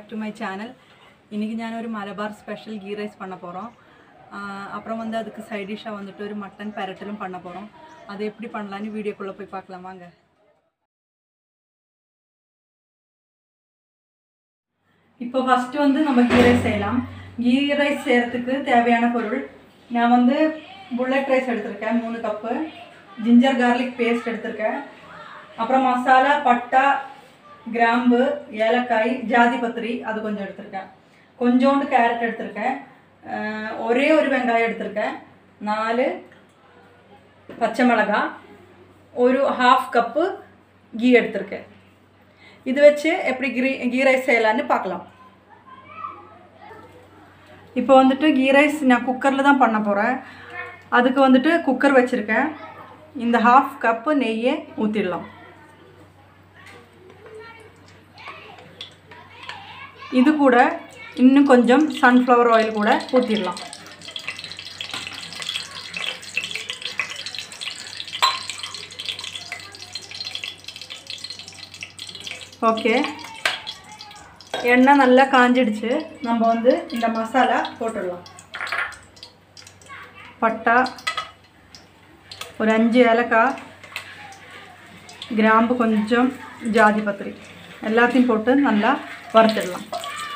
Back to my channel இன்றைக்கி நான் ஒரு மலபார் ஸ்பெஷல் கீ ரைஸ் பண்ண போகிறோம் அப்புறம் வந்து அதுக்கு சைட் டிஷ்ஷாக வந்துட்டு ஒரு மட்டன் பெரட்டலும் பண்ண போகிறோம் அதை எப்படி பண்ணலான்னு வீடியோக்குள்ளே போய் பார்க்கலாம் வாங்க இப்போ ஃபஸ்ட்டு வந்து நம்ம கீ ரைஸ் செய்யலாம் கீ ரைஸ் செய்கிறதுக்கு தேவையான பொருள் நான் வந்து புல்லட் ரைஸ் எடுத்திருக்கேன் மூணு கப்பு ஜிஞ்சர் கார்லிக் பேஸ்ட் எடுத்திருக்கேன் அப்புறம் மசாலா பட்டா கிராம்பு ஏலக்காய் ஜாதி பத்திரி அது கொஞ்சம் எடுத்திருக்கேன் கொஞ்சோண்டு கேரட் எடுத்திருக்கேன் அஹ் ஒரே ஒரு வெங்காயம் எடுத்திருக்கேன் நாலு பச்சை மிளகாய் ஒரு ஹாஃப் கப்பு கீ எடுத்திருக்கேன் இது வச்சு எப்படி கீ கீ ரைஸ் செய்யலான்னு பார்க்கலாம் இப்போ வந்துட்டு கீ ரைஸ் நான் குக்கரில் தான் பண்ண போகிறேன் அதுக்கு வந்துட்டு குக்கர் வச்சுருக்கேன் இந்த ஹாஃப் கப்பு நெய்யை ஊற்றிடலாம் இது கூட இன்னும் கொஞ்சம் சன்ஃப்ளவர் ஆயில் கூட ஊற்றிடலாம் ஓகே எண்ணெய் நல்லா காஞ்சிடுச்சு நம்ம வந்து இந்த மசாலா போட்டுடலாம் பட்டா ஒரு அஞ்சு ஏலக்காய் கிராம்பு கொஞ்சம் ஜாதி பத்திரி எல்லாத்தையும் போட்டு நல்லா வறுத்துடலாம்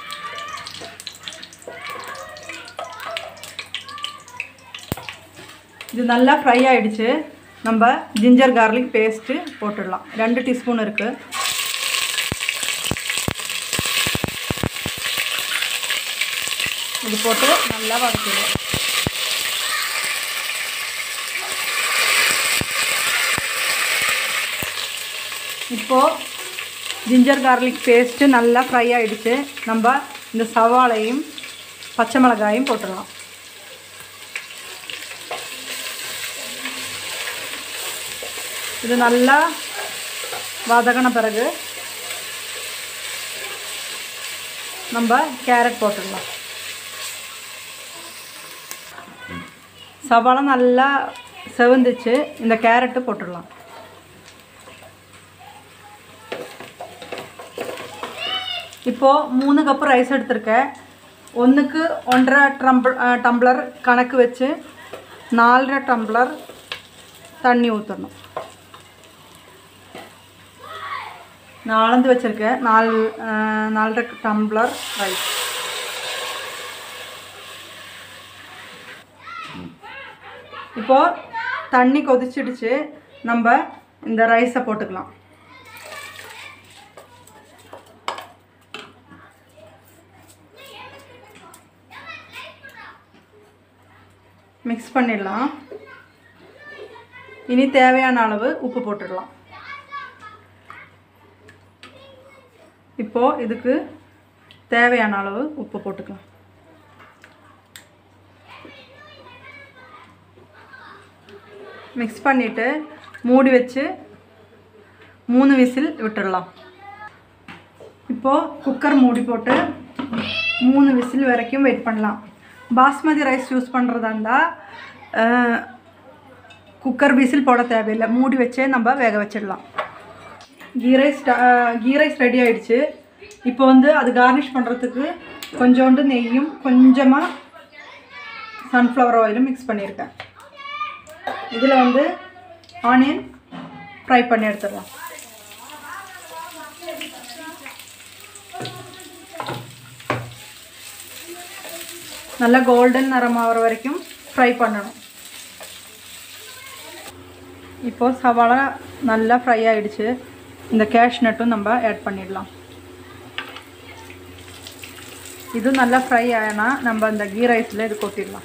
இது நல்லா ஃப்ரை ஆயிடுச்சு நம்ம ஜிஞ்சர் கார்லிக் பேஸ்ட்டு போட்டுடலாம் ரெண்டு டீஸ்பூன் இருக்குது இது போட்டு நல்லா வதக்கிடுவோம் இப்போது ஜிஞ்சர் கார்லிக் பேஸ்ட்டு நல்லா ஃப்ரை ஆகிடுச்சு நம்ம இந்த சவாளையும் பச்சை மிளகாயும் போட்டுடலாம் இது நல்லா வதங்கின பிறகு நம்ம கேரட் போட்டுடலாம் சவாளை நல்லா செவந்துச்சு இந்த கேரட்டு போட்டுடலாம் இப்போது மூணு கப்பு ரைஸ் எடுத்திருக்கேன் ஒன்றுக்கு ஒன்றரை ட்ரம்பிள் டம்ளர் கணக்கு வச்சு நாலரை டம்ளர் தண்ணி ஊற்றணும் நான் அளந்து வச்சுருக்கேன் நாலு நாலரை டம்ளர் ரைஸ் இப்போது தண்ணி கொதிச்சிடுச்சு நம்ம இந்த ரைஸை போட்டுக்கலாம் மிக்ஸ் பண்ணிடலாம் இனி தேவையான அளவு உப்பு போட்டுடலாம் இப்போது இதுக்கு தேவையான அளவு உப்பு போட்டுக்கலாம் மிக்ஸ் பண்ணிவிட்டு மூடி வச்சு மூணு விசில் விட்டுடலாம் இப்போது குக்கர் மூடி போட்டு மூணு விசில் வரைக்கும் வெயிட் பண்ணலாம் பாஸ்மதி ரைஸ் யூஸ் பண்ணுறதா இருந்தால் குக்கர் விசில் போட தேவையில்லை மூடி வச்சே நம்ம வேக வச்சிடலாம் ghee rice ghee rice ready ஆயிடுச்சு இப்போ வந்து அது கார்னிஷ் பண்ணுறதுக்கு கொஞ்சோண்டு நெய்யும் கொஞ்சமாக சன்ஃப்ளவர் ஆயிலும் மிக்ஸ் பண்ணியிருக்கேன் இதில் வந்து ஆனியன் ஃப்ரை பண்ணி எடுத்துடலாம் நல்லா கோல்டன் நிறம் ஆகிற வரைக்கும் ஃப்ரை பண்ணணும் இப்போது சவாளை நல்லா ஃப்ரை ஆகிடுச்சு இந்த கேஷ் நட்டும் நம்ம ஆட் பண்ணிடலாம் இது நல்லா ஃப்ரை ஆனா நம்ம அந்த கீ ரைஸில் இது கொட்டிடலாம்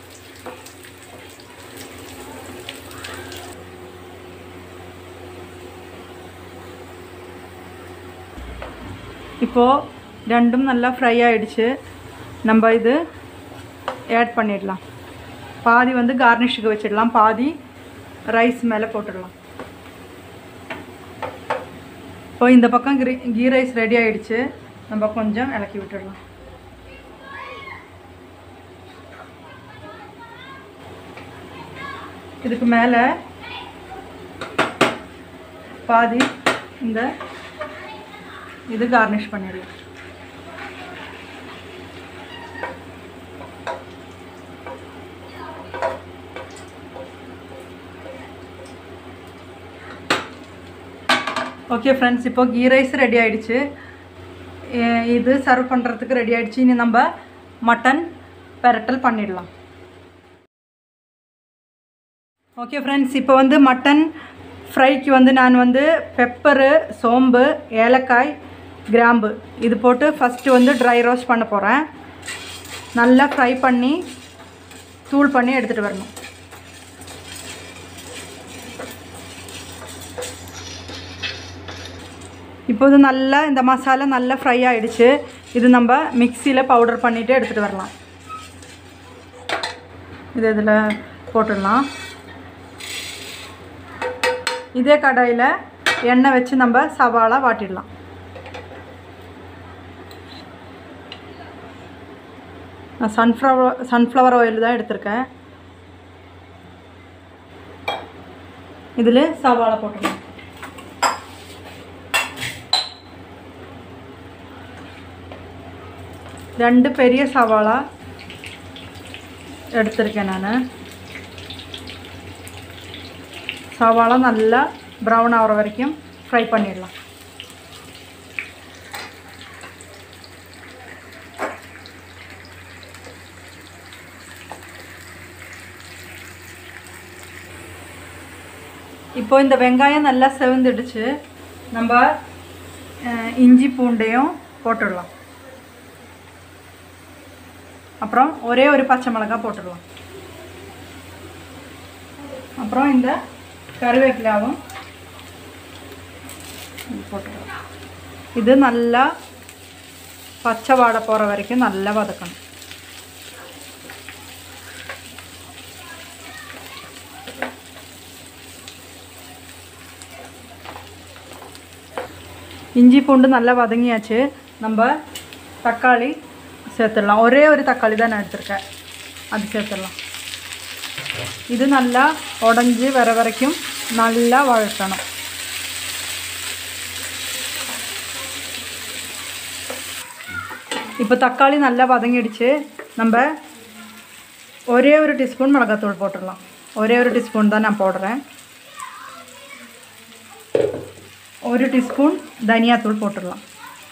இப்போது ரெண்டும் நல்லா ஃப்ரை ஆகிடுச்சு நம்ம இது ஆட் பண்ணிடலாம் பாதி வந்து கார்னிஷுக்கு வச்சிடலாம் பாதி ரைஸ் மேலே போட்டுடலாம் இப்போ இந்த பக்கம் கிரி கீ ரைஸ் ரெடி ஆகிடுச்சு நம்ம கொஞ்சம் இலக்கி விட்டுடலாம் இதுக்கு மேலே பாதி இந்த இது கார்னிஷ் பண்ணிடலாம் ஓகே ஃப்ரெண்ட்ஸ் இப்போ கீ ரைஸ் ரெடி ஆயிடுச்சு எ- இது சர்வ் பண்ணுறதுக்கு ரெடி ஆயிடுச்சு இனி நம்ம மட்டன் பெரட்டல் பண்ணிடலாம் ஓகே ஃப்ரெண்ட்ஸ் இப்போ வந்து மட்டன் ஃப்ரைக்கு வந்து நான் வந்து பெப்பரு சோம்பு ஏலக்காய் கிராம்பு இது போட்டு ஃபஸ்ட்டு வந்து ட்ரை ரோஸ்ட் பண்ண போகிறேன் நல்லா ஃப்ரை பண்ணி தூள் பண்ணி எடுத்துகிட்டு வரணும் இப்போது நல்லா இந்த மசாலா நல்லா ஃப்ரை ஆயிடுச்சு இது நம்ம மிக்சியில் பவுடர் பண்ணிவிட்டு எடுத்துகிட்டு வரலாம் இது இதில் போட்டுடலாம் இதே கடாயில் எண்ணெய் வச்சு நம்ம சவாலா வாட்டிடலாம் நான் சன்ஃப்ளவர் சன்ஃப்ளவர் ஆயில் தான் எடுத்திருக்கேன் இதில் சவாலா போட்டுடலாம் ரெண்டு பெரிய சவாலா எடுத்திருக்கேன் நான் சவாலா நல்லா ப்ரௌன் ஆகிற வரைக்கும் ஃப்ரை பண்ணிடலாம் இப்போ இந்த வெங்காயம் நல்லா செவந்துடுச்சு நம்ம அஹ், இஞ்சி பூண்டையும் போட்டுடலாம் அப்புறம் ஒரே ஒரு பச்சை மிளகாய் போட்டுடலாம் அப்புறம் இந்த கருவேப்பிலாவும் போட்டுடலாம் இது நல்லா பச்சை வாடை போகிற வரைக்கும் நல்லா வதக்கணும் இஞ்சி பூண்டு நல்லா வதங்கியாச்சு நம்ம தக்காளி சேர்த்துடலாம் ஒரே ஒரு தக்காளி தான் நான் எடுத்திருக்கேன் அது சேர்த்துடலாம் இது நல்லா உடஞ்சி வர வரைக்கும் நல்லா வழக்கணும் இப்போ தக்காளி நல்லா வதங்கிடுச்சு நம்ம ஒரே ஒரு டீஸ்பூன் மிளகாத்தூள் போட்டுடலாம் ஒரே ஒரு டீஸ்பூன் தான் நான் போடுறேன் ஒரு டீஸ்பூன் தனியாத்தூள் போட்டுடலாம்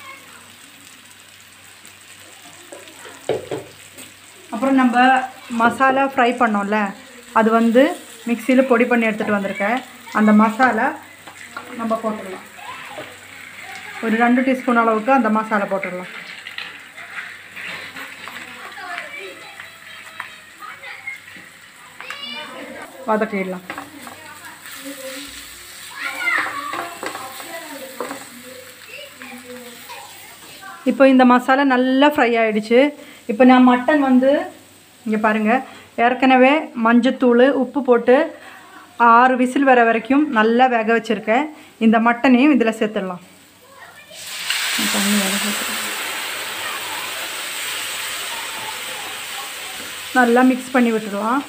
அப்புறம் நம்ம மசாலா ஃப்ரை பண்ணோம்ல அது வந்து மிக்சியில் பொடி பண்ணி எடுத்துகிட்டு வந்திருக்கேன் அந்த மசாலா நம்ம போட்டுடலாம் ஒரு ரெண்டு டீஸ்பூன் அளவுக்கு அந்த மசாலா போட்டுடலாம் வதக்கிடலாம் இப்போ இந்த மசாலா நல்லா ஃப்ரை ஆயிடுச்சு இப்போ நான் மட்டன் வந்து இங்கே பாருங்கள் ஏற்கனவே மஞ்சத்தூள் உப்பு போட்டு ஆறு விசில் வர வரைக்கும் நல்லா வேக வச்சுருக்கேன் இந்த மட்டனையும் இதில் சேர்த்துடலாம் தண்ணி வேக சேர்த்துடலாம். நல்லா மிக்ஸ் பண்ணி விட்டுடலாம்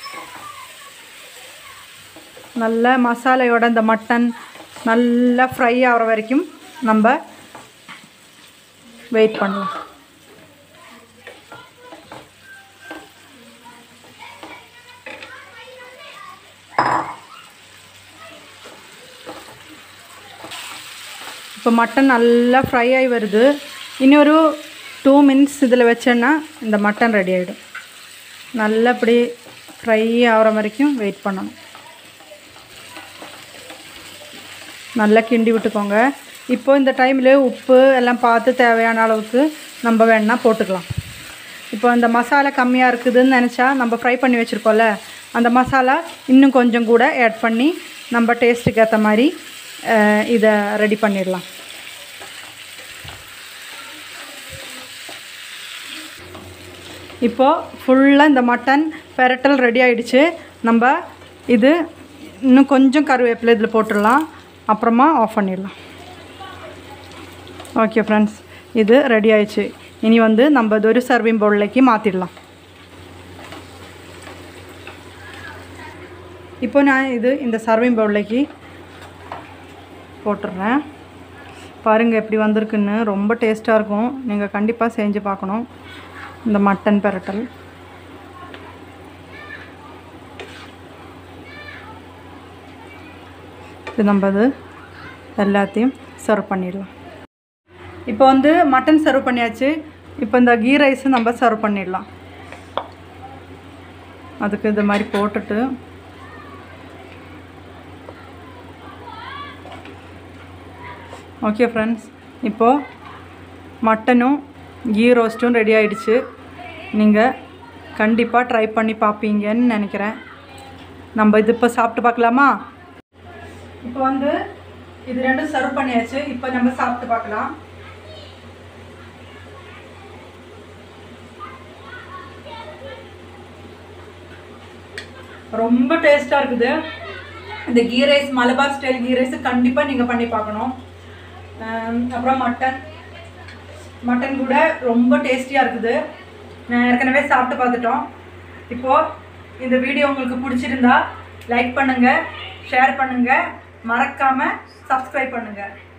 நல்லா மசாலையோட இந்த மட்டன் நல்லா ஃப்ரை ஆகிற வரைக்கும் நம்ம வெயிட் பண்ணலாம் இப்போ மட்டன் நல்லா ஃப்ரை ஆகி வருது இன்னொரு டூ மினிட்ஸ் இதில் வச்சேன்னா இந்த மட்டன் ரெடி ஆகிடும் நல்லா இப்படி ஃப்ரை ஆகிற வரைக்கும் வெயிட் பண்ணணும் நல்லா கிண்டி விட்டுக்கோங்க இப்போ இந்த டைமில் உப்பு எல்லாம் பார்த்து தேவையான அளவுக்கு நம்ம வேணா போட்டுக்கலாம் இப்போ இந்த மசாலா கம்மியாக இருக்குதுன்னு நினச்சா நம்ம ஃப்ரை பண்ணி வச்சுருக்கோம்ல அந்த மசாலா இன்னும் கொஞ்சம் கூட ஆட் பண்ணி நம்ம டேஸ்ட்டுக்கு ஏற்ற மாதிரி அஹ், இதை ரெடி பண்ணிடலாம் இப்போது ஃபுல்லாக இந்த மட்டன் பெரட்டல் ரெடி ஆயிடுச்சு நம்ம இது இன்னும் கொஞ்சம் கருவேப்பிலை இதில் போட்டுடலாம் அப்புறமா ஆஃப் பண்ணிடலாம் ஓகே ஃப்ரெண்ட்ஸ் இது ரெடி ஆயிடுச்சு இனி வந்து நம்ம இது ஒரு சர்விங் பவுல்லைக்கு மாற்றிடலாம் இப்போ நான் இது இந்த சர்விங் பவுல்லைக்கு போட்டுடுறேன் பாருங்கள் எப்படி வந்திருக்குன்னு ரொம்ப டேஸ்ட்டாக இருக்கும் நீங்கள் கண்டிப்பாக செஞ்சு பார்க்கணும் இந்த மட்டன் பெரட்டல் இது நம்ம இது எல்லாத்தையும் சர்வ் பண்ணிடலாம் இப்போ வந்து மட்டன் சர்வ் பண்ணியாச்சு இப்போ இந்த கீ ரைஸும் நம்ம சர்வ் பண்ணிடலாம் அதுக்கு இந்த மாதிரி போட்டுட்டு ஓகே ஃப்ரெண்ட்ஸ் இப்போது மட்டனும் கீ ரோஸ்ட்டும் ரெடி ஆயிடுச்சு நீங்கள் கண்டிப்பாக ட்ரை பண்ணி பார்ப்பீங்கன்னு நினைக்கிறேன் நம்ம இது இப்போ சாப்பிட்டு பார்க்கலாமா இப்போ வந்து இது ரெண்டும் சர்வ் பண்ணியாச்சு இப்போ நம்ம சாப்பிட்டு பார்க்கலாம் ரொம்ப டேஸ்ட்டாக இருக்குது இந்த ghee rice Malabar style ghee rice கண்டிப்பாக நீங்கள் பண்ணி பார்க்கணும் ஆம், அப்புறம் மட்டன் மட்டன் கூட ரொம்ப டேஸ்டியாக இருக்குது நான் ஏற்கனவே சாப்பிட்டு பார்த்துட்டோம் இப்போது இந்த வீடியோ உங்களுக்கு பிடிச்சிருந்தா லைக் பண்ணுங்கள் ஷேர் பண்ணுங்கள் மறக்காமல் சப்ஸ்கிரைப் பண்ணுங்கள்